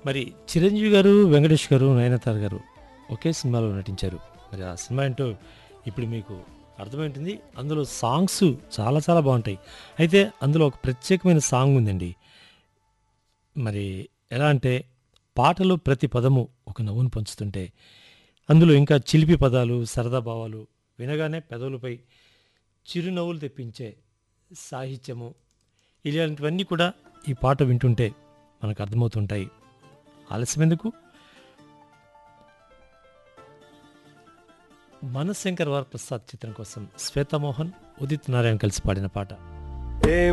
మరి చిరంజీవి గారు వెంకటేష్ గారు నయనతార గారు ఒకే సినిమాలో నటించారు మరి ఆ సినిమా ఏంటో ఇప్పుడు మీకు అర్థమైంటుంది అందులో సాంగ్స్ చాలా చాలా బాగుంటాయి అయితే అందులో ఒక ప్రత్యేకమైన సాంగ్ ఉందండి మరి ఎలా అంటే పాటలో ప్రతి పదము ఒక నవ్వును పంచుతుంటే అందులో ఇంకా చిలిపి పదాలు సరదా భావాలు వినగానే పెదవులపై చిరునవ్వులు తెప్పించే సాహిత్యము ఇలాంటివన్నీ కూడా ఈ పాట వింటుంటే మనకు అర్థమవుతుంటాయి ఆలస్యం ఎందుకు మనశంకర్ వరప్రసాద్ చిత్రం కోసం శ్వేతామోహన్ ఉదిత్ నారాయణ కలిసి పాడిన పాట ఏ